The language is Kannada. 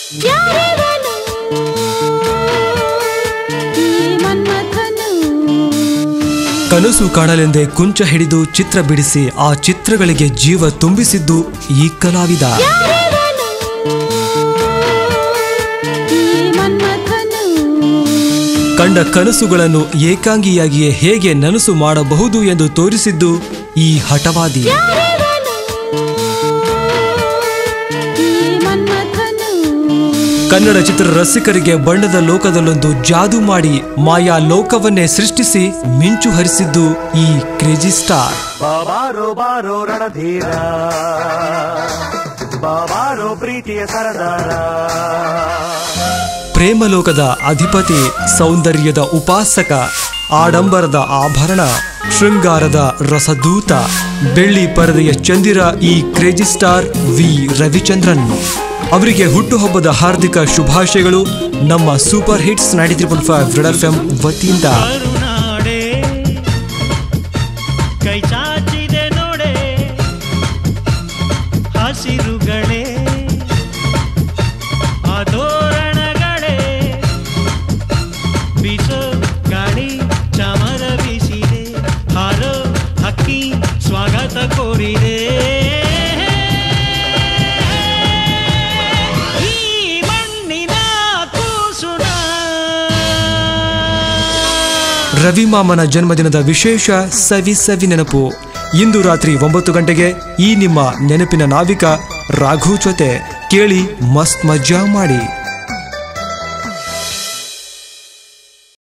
ಯಾರಿವನು ಈ ಮನ್ಮಥನು ಕನಸು ಕಾಣಲೆಂದೇ ಕುಂಚ ಹಿಡಿದು ಚಿತ್ರ ಬಿಡಿಸಿ ಆ ಚಿತ್ರಗಳಿಗೆ ಜೀವ ತುಂಬಿಸಿದ್ದು ಈ ಕಲಾವಿದ ಯಾರಿವನು ಈ ಮನ್ಮಥನು ಕಂಡ ಕನಸುಗಳನ್ನು ಏಕಾಂಗಿಯಾಗಿಯೇ ಹೇಗೆ ನನಸು ಮಾಡಬಹುದು ಎಂದು ತೋರಿಸಿದ್ದು ಈ ಹಠವಾದಿ ಯಾರಿವನು ಈ ಮನ್ಮಥನು ಕನ್ನಡ ಚಿತ್ರ ರಸಿಕರಿಗೆ ಬಣ್ಣದ ಲೋಕದಲ್ಲೊಂದು ಜಾದು ಮಾಡಿ ಮಾಯಾ ಲೋಕವನ್ನೇ ಸೃಷ್ಟಿಸಿ ಮಿಂಚು ಹರಿಸಿದ್ದು ಈ ಕ್ರೇಜಿ ಸ್ಟಾರ್ ಬಾಬಾರೋ ಬಾರೋ ರಣಧೀರ ಬಾಬಾರೋ ಪ್ರೀತಿಯ ಸರದಾರ ಪ್ರೇಮಲೋಕದ ಅಧಿಪತಿ ಸೌಂದರ್ಯದ ಉಪಾಸಕ ಆಡಂಬರದ ಆಭರಣ ಶೃಂಗಾರದ ರಸದೂತ ಬೆಳ್ಳಿ ಪರದೆಯ ಚಂದಿರ ಈ ಕ್ರೇಜಿ ಸ್ಟಾರ್ ವಿ ರವಿಚಂದ್ರನ್ ಅವರಿಗೆ ಹುಟ್ಟುಹಬ್ಬದ ಹಾರ್ದಿಕ ಶುಭಾಶಯಗಳು ನಮ್ಮ super hits ninety three point five red F M ವತಿಯಿಂದ ಕರುನಾಡೆ ಕೈ ಚಾಚಿದೆ ನೋಡೆ ಹಸಿರುಗಳೇ ಆತೋರಣಗಳೇ ಬೀಸೋ ಗಾಳಿ ಚಾಮರ ಬೀಸಿದೆ ಹಾರೋ ಹಕ್ಕಿ ಸ್ವಾಗತ ಕೋರಿದೆ ಈ ಮಣ್ಣಿನ ಕೂಸುಣ ರವಿಮಾಮನ ಜನ್ಮದಿನದ ವಿಶೇಷ ಸವಿ ಸವಿ ನೆನಪು ಇಂದು ರಾತ್ರಿ ಒಂಬತ್ತು ಗಂಟೆಗೆ ಈ ನಿಮ್ಮ ನೆನಪಿನ ನಾವಿಕ ರಾಘು ಜೊತೆ ಕೇಳಿ ಮಸ್ತ್ ಮಜಾ ಮಾಡಿ